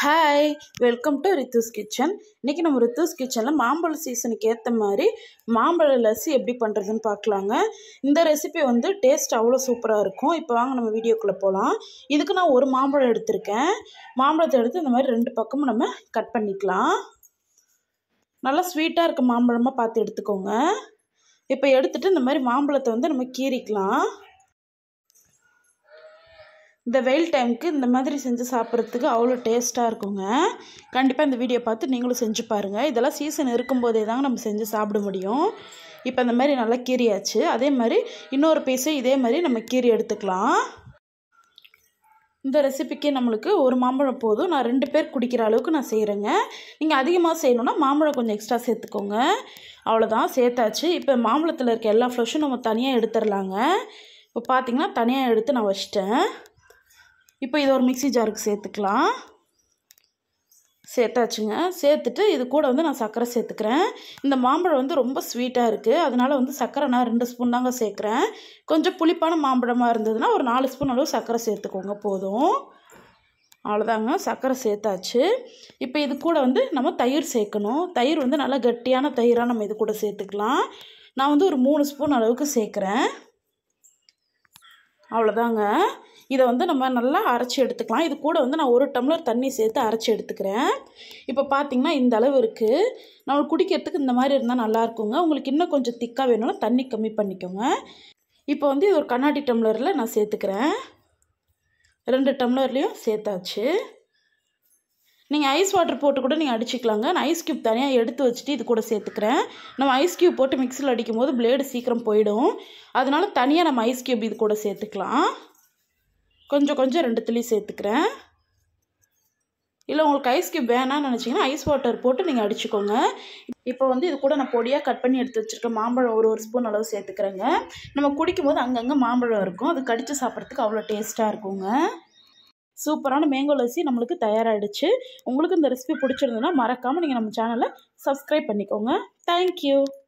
hi welcome to Ritu's kitchen இன்றைக்கி நம்ம ரித்துஸ் கிச்சனில் மாம்பழ சீசனுக்கு ஏற்ற மாதிரி மாம்பழ லஸ்ஸி எப்படி பண்ணுறதுன்னு பார்க்கலாங்க இந்த ரெசிபி வந்து டேஸ்ட் அவ்வளோ சூப்பராக இருக்கும் இப்போ வாங்க நம்ம வீடியோக்குள்ளே போகலாம் இதுக்கு நான் ஒரு மாம்பழம் எடுத்திருக்கேன் மாம்பழத்தை எடுத்து இந்த மாதிரி ரெண்டு பக்கமும் நம்ம கட் பண்ணிக்கலாம் நல்லா ஸ்வீட்டாக இருக்க மாம்பழமாக பார்த்து எடுத்துக்கோங்க இப்போ எடுத்துகிட்டு இந்த மாதிரி மாம்பழத்தை வந்து நம்ம கீறிக்கலாம் இந்த வெயில் டைமுக்கு இந்த மாதிரி செஞ்சு சாப்பிட்றதுக்கு அவ்வளோ டேஸ்ட்டாக இருக்குங்க கண்டிப்பாக இந்த வீடியோ பார்த்து நீங்களும் செஞ்சு பாருங்கள் இதெல்லாம் சீசன் இருக்கும்போதே தாங்க நம்ம செஞ்சு சாப்பிட முடியும் இப்போ இந்த மாதிரி நல்லா கீரியாச்சு அதே மாதிரி இன்னொரு பீஸும் இதே மாதிரி நம்ம கீரி எடுத்துக்கலாம் இந்த ரெசிபிக்கு நம்மளுக்கு ஒரு மாம்பழம் போதும் நான் ரெண்டு பேர் குடிக்கிற அளவுக்கு நான் செய்கிறேங்க நீங்கள் அதிகமாக செய்யணுன்னா மாம்பழம் கொஞ்சம் எக்ஸ்ட்ரா சேர்த்துக்கோங்க அவ்வளோதான் சேர்த்தாச்சு இப்போ மாம்பழத்தில் இருக்க எல்லா ஃப்ளஷும் நம்ம தனியாக எடுத்துடலாங்க இப்போ பார்த்தீங்கன்னா தனியாக எடுத்து நான் வச்சிட்டேன் இப்போ இதை ஒரு மிக்சி ஜாருக்கு சேர்த்துக்கலாம் சேர்த்தாச்சுங்க சேர்த்துட்டு இது கூட வந்து நான் சர்க்கரை சேர்த்துக்கிறேன் இந்த மாம்பழம் வந்து ரொம்ப ஸ்வீட்டாக இருக்குது அதனால வந்து சர்க்கரை நான் ரெண்டு ஸ்பூன் தாங்க சேர்க்குறேன் கொஞ்சம் புளிப்பான மாம்பழமாக இருந்ததுன்னா ஒரு நாலு ஸ்பூன் அளவு சர்க்கரை சேர்த்துக்கோங்க போதும் அவ்வளோதாங்க சர்க்கரை சேர்த்தாச்சு இப்போ இது கூட வந்து நம்ம தயிர் சேர்க்கணும் தயிர் வந்து நல்லா கட்டியான தயிராக நம்ம இது கூட சேர்த்துக்கலாம் நான் வந்து ஒரு மூணு ஸ்பூன் அளவுக்கு சேர்க்குறேன் அவ்வளோதாங்க இதை வந்து நம்ம நல்லா அரைச்சி எடுத்துக்கலாம் இது கூட வந்து நான் ஒரு டம்ளர் தண்ணி சேர்த்து அரைச்சி எடுத்துக்கிறேன் இப்போ பார்த்தீங்கன்னா இந்த அளவு இருக்குது நம்ம குடிக்கிறதுக்கு இந்த மாதிரி இருந்தால் நல்லா இருக்குங்க உங்களுக்கு இன்னும் கொஞ்சம் திக்காக வேணும்னா தண்ணி கம்மி பண்ணிக்கோங்க இப்போ வந்து இது ஒரு கண்ணாடி டம்ளரில் நான் சேர்த்துக்கிறேன் ரெண்டு டம்ளர்லேயும் சேர்த்தாச்சு நீங்கள் ஐஸ் வாட்டர் போட்டு கூட நீங்கள் அடிச்சிக்கலாங்க நான் ஐஸ் க்யூப் தனியாக எடுத்து வச்சுட்டு இது கூட சேர்த்துக்கிறேன் நம்ம ஐஸ் க்யூப் போட்டு மிக்சியில் அடிக்கும் போது பிளேடு சீக்கிரம் போயிடும் அதனால தனியாக நம்ம ஐஸ் க்யூப் இது கூட சேர்த்துக்கலாம் கொஞ்சம் கொஞ்சம் ரெண்டுத்துலேயும் சேர்த்துக்கிறேன் இல்லை உங்களுக்கு ஐஸ் க்யூப் வேணாம்னு நினச்சிங்கன்னா ஐஸ் வாட்டர் போட்டு நீங்கள் அடிச்சுக்கோங்க இப்போ வந்து இது கூட நான் பொடியாக கட் பண்ணி எடுத்து வச்சுருக்கேன் மாம்பழம் ஒரு ஒரு ஸ்பூன் அளவு சேர்த்துக்கிறேங்க நம்ம குடிக்கும்போது அங்கங்கே மாம்பழம் இருக்கும் அது கடித்து சாப்பிட்றதுக்கு அவ்வளோ டேஸ்ட்டாக இருக்குங்க சூப்பரான மேங்கோ லஸ்ஸி நம்மளுக்கு தயாராகிடுச்சு உங்களுக்கு இந்த ரெசிபி பிடிச்சிருந்ததுன்னா மறக்காமல் நீங்கள் நம்ம சேனலை சப்ஸ்கிரைப் பண்ணிக்கோங்க தேங்க்யூ